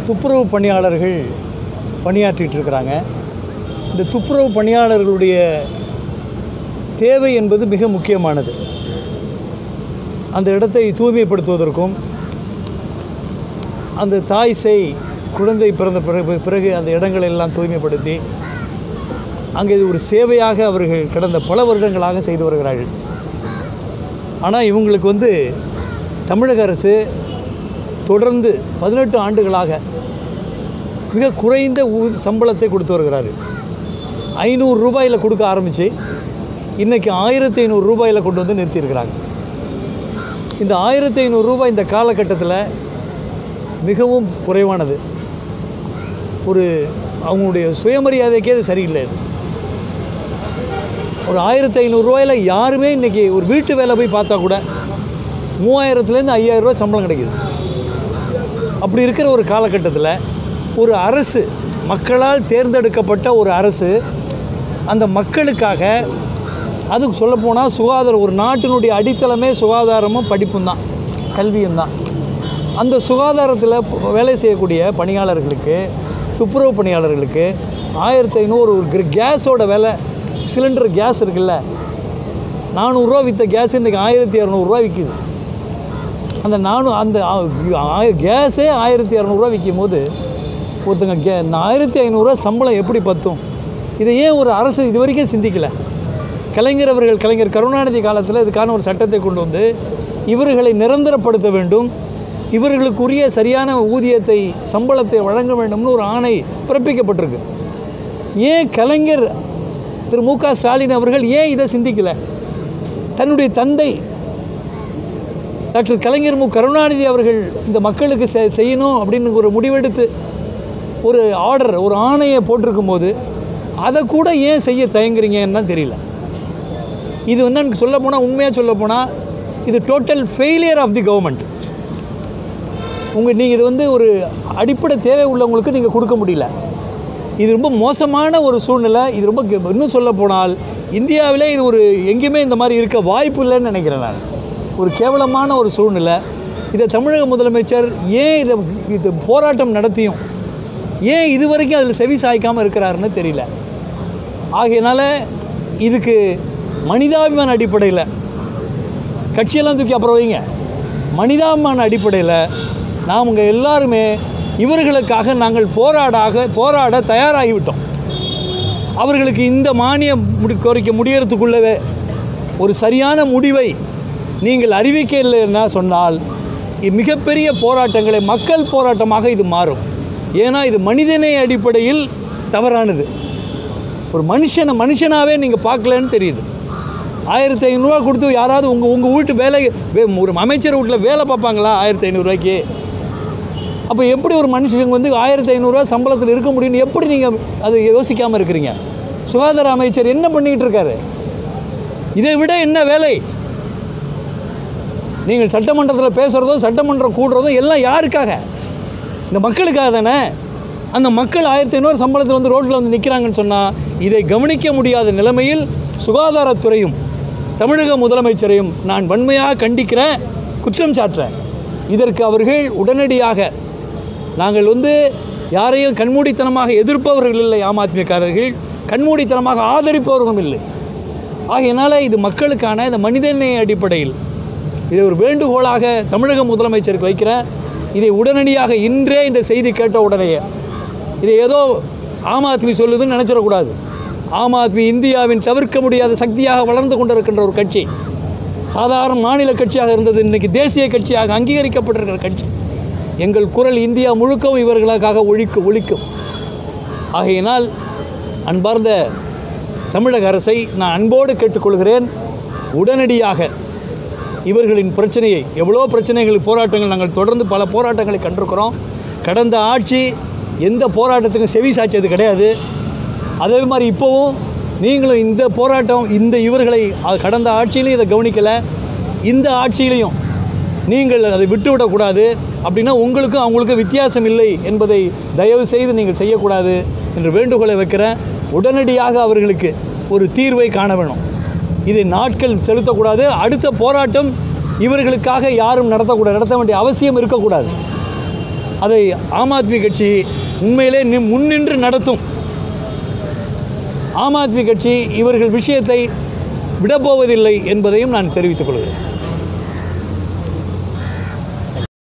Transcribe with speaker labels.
Speaker 1: துப்புரவு பணியாளர்கள் பணியாற்றிட்டு இருக்கிறாங்க இந்த துப்புரவு பணியாளர்களுடைய தேவை என்பது மிக முக்கியமானது அந்த இடத்தை தூய்மைப்படுத்துவதற்கும் அந்த தாய் சேய் குழந்தை பிறந்த பிறகு பிறகு அந்த இடங்களை எல்லாம் தூய்மைப்படுத்தி அங்கே இது ஒரு சேவையாக அவர்கள் கடந்த பல வருடங்களாக செய்து வருகிறார்கள் ஆனால் இவங்களுக்கு வந்து தமிழக அரசு தொடர்ந்து பதினெட்டு ஆண்டுகளாக மிக குறைந்த ஊ சம்பளத்தை கொடுத்து வருகிறாரு ஐநூறு ரூபாயில் கொடுக்க ஆரம்பித்து இன்றைக்கி ஆயிரத்தி ஐநூறு ரூபாயில் கொண்டு வந்து நிறுத்தியிருக்கிறாங்க இந்த ஆயிரத்தி ஐநூறு ரூபாய் இந்த காலகட்டத்தில் மிகவும் குறைவானது ஒரு அவங்களுடைய சுயமரியாதைக்கே அது சரியில்லை இது. ஒரு ஆயிரத்தி ஐநூறுரூவாயில் யாருமே இன்றைக்கி ஒரு வீட்டு வேலை போய் பார்த்தா கூட மூவாயிரத்துலேருந்து ஐயாயிரம் ரூபாய் சம்பளம் கிடைக்குது அப்படி இருக்கிற ஒரு காலகட்டத்தில் ஒரு அரசு மக்களால் தேர்ந்தெடுக்கப்பட்ட ஒரு அரசு அந்த மக்களுக்காக அதுக்கு சொல்லப்போனால் சுகாதாரம் ஒரு நாட்டினுடைய அடித்தளமே சுகாதாரமும் படிப்பும் தான் கல்வியும் தான் அந்த சுகாதாரத்தில் வேலை செய்யக்கூடிய பணியாளர்களுக்கு துப்புரவு பணியாளர்களுக்கு ஆயிரத்தி ஐநூறு ஒரு கிர- கேஸோட விலை சிலிண்டர் கேஸ் இருக்குல்ல நானூறுரூவா விற்ற கேஸ் இன்றைக்கி ஆயிரத்தி இரநூறுவா விற்கிது அந்த நானூ அந்த ஆ- ஆ- கேஸே ஆயிரத்தி இரநூறுவா விற்கும் போது ஒருத்தங்க கே ஆயிரத்தி ஐநூறுரூவா சம்பளம் எப்படி பத்தும் இதை ஏன் ஒரு அரசு இது வரைக்கும் சிந்திக்கலை கலைஞர் அவர்கள் கலைஞர் கருணாநிதி காலத்தில் இதுக்கான ஒரு சட்டத்தை கொண்டு வந்து இவர்களை நிரந்தரப்படுத்த வேண்டும் இவர்களுக்குரிய சரியான ஊதியத்தை சம்பளத்தை வழங்க வேண்டும்னு ஒரு ஆணை பிறப்பிக்கப்பட்டிருக்கு ஏன் கலைஞர் திரு மு க ஸ்டாலின் அவர்கள் ஏன் இதை சிந்திக்கலை தன்னுடைய தந்தை டாக்டர் கலைஞர் மு கருணாநிதி அவர்கள் இந்த மக்களுக்கு செ- செய்யணும் அப்படின்னு ஒரு முடிவெடுத்து ஒரு ஆர்டர் ஒரு ஆணையை போட்டிருக்கும் போது அதை கூட ஏன் செய்ய தயங்குறீங்கன்னு தான் தெரியல இது வந்து எனக்கு சொல்ல போனால் உண்மையாக சொல்ல போனால் இது total failure of the government உங்கள் நீங்கள் இது வந்து ஒரு அடிப்படை தேவை உள்ளவங்களுக்கு நீங்கள் கொடுக்க முடியல இது ரொம்ப மோசமான ஒரு சூழ்நிலை இது ரொம்ப கே- இன்னும் சொல்ல போனால் இந்தியாவிலே இது ஒரு எங்கேயுமே இந்த மாதிரி இருக்க வாய்ப்பு இல்லைன்னு நினைக்கிறேன் நான் ஒரு கேவலமான ஒரு சூழ்நிலை இதை தமிழக முதலமைச்சர் ஏன் இதை இது போராட்டம் நடத்தியும் ஏன் இது வரைக்கும் அதில் செவி சாய்க்காமல் இருக்கிறாருன்னு தெரியல ஆகையினால இதுக்கு மனிதாபிமான அடிப்படையில் கட்சியெல்லாம் தூக்கி அப்புறம் வைங்க மனிதாபிமான அடிப்படையில் நாம் உங்க எல்லாருமே இவர்களுக்காக நாங்கள் போராடாக போராட தயாராகிவிட்டோம் அவர்களுக்கு இந்த மானியம் முடி கோரிக்கை முடியறதுக்குள்ளவே ஒரு சரியான முடிவை நீங்கள் அறிவிக்கலைன்னா சொன்னால் இ- மிகப்பெரிய போராட்டங்களை மக்கள் போராட்டமாக இது மாறும் ஏன்னா இது மனிதநேய அடிப்படையில் தவறானது ஒரு மனுஷனை மனுஷனாகவே நீங்கள் பார்க்கலன்னு தெரியுது ஆயிரத்தி ஐநூறுரூவா கொடுத்து யாராவது உங்கள் உங்கள் வீட்டு வேலை வே- ஒரு அமைச்சர் வீட்டில் வேலை பார்ப்பாங்களா ஆயிரத்தி ஐநூறுரூவாய்க்கு அப்போ எப்படி ஒரு மனுஷங்க வந்து ஆயிரத்தி ஐநூறுரூவா சம்பளத்தில் இருக்க முடியும்னு எப்படி நீங்கள் அதை யோசிக்காமல் இருக்கிறீங்க சுகாதார அமைச்சர் என்ன பண்ணிக்கிட்டு இருக்காரு இதை விட என்ன வேலை நீங்கள் சட்டமன்றத்தில் பேசுகிறதோ சட்டமன்றம் கூடுறதோ எல்லாம் யாருக்காக இந்த மக்களுக்காக தானே அந்த மக்கள் ஆயிரத்தி ஐநூறு சம்பளத்தில் வந்து ரோட்டில் வந்து நிற்கிறாங்கன்னு சொன்னால் இதை கவனிக்க முடியாத நிலைமையில் சுகாதாரத்துறையும் தமிழக முதலமைச்சரையும் நான் வன்மையாக கண்டிக்கிறேன் குற்றம் சாட்டுறேன் இதற்கு அவர்கள் உடனடியாக நாங்கள் வந்து யாரையும் கண்மூடித்தனமாக எதிர்ப்பவர்கள் இல்லை ஆம் ஆத்மியக்காரர்கள் கண்மூடித்தனமாக ஆதரிப்பவர்களும் இல்லை ஆகையினால இது மக்களுக்கான இந்த மனிதநேய அடிப்படையில் இதை ஒரு வேண்டுகோளாக தமிழக முதலமைச்சருக்கு வைக்கிறேன் இதை உடனடியாக இன்றே இந்த செய்தி கேட்ட உடனேயே இதை ஏதோ ஆம் ஆத்மி சொல்லுதுன்னு நினச்சிடக்கூடாது ஆம் ஆத்மி இந்தியாவின் தவிர்க்க முடியாத சக்தியாக வளர்ந்து கொண்டிருக்கின்ற ஒரு கட்சி சாதாரண மாநில கட்சியாக இருந்தது இன்றைக்கி தேசிய கட்சியாக அங்கீகரிக்கப்பட்டிருக்கிற கட்சி எங்கள் குரல் இந்தியா முழுக்கவும் இவர்களுக்காக ஒழிக்கும் ஒழிக்கும் ஆகையினால் அன்பார்ந்த தமிழக அரசை நான் அன்போடு கேட்டுக்கொள்கிறேன் உடனடியாக இவர்களின் பிரச்சனையை எவ்வளோ பிரச்சனைகள் போராட்டங்கள் நாங்கள் தொடர்ந்து பல போராட்டங்களை கண்டிருக்கிறோம் கடந்த ஆட்சி எந்த போராட்டத்துக்கும் செவி சாய்ச்சது கிடையாது அதே மாதிரி இப்போவும் நீங்களும் இந்த போராட்டம் இந்த இவர்களை அது கடந்த ஆட்சியிலையும் இதை கவனிக்கலை இந்த ஆட்சியிலையும் நீங்கள் அதை விட்டுவிடக்கூடாது அப்படின்னா உங்களுக்கும் அவங்களுக்கும் வித்தியாசம் இல்லை என்பதை தயவு செய்து நீங்கள் செய்யக்கூடாது என்று வேண்டுகோளை வைக்கிறேன் உடனடியாக அவர்களுக்கு ஒரு தீர்வை காண வேணும் இதை நாட்கள் செலுத்தக்கூடாது அடுத்த போராட்டம் இவர்களுக்காக யாரும் நடத்தக்கூடாது நடத்த வேண்டிய அவசியம் இருக்கக்கூடாது அதை ஆம் ஆத்மி கட்சி உண்மையிலே நி- முன்னின்று நடத்தும் ஆம் ஆத்மி கட்சி இவர்கள் விஷயத்தை விடப்போவதில்லை என்பதையும் நான் தெரிவித்துக் கொள்கிறேன்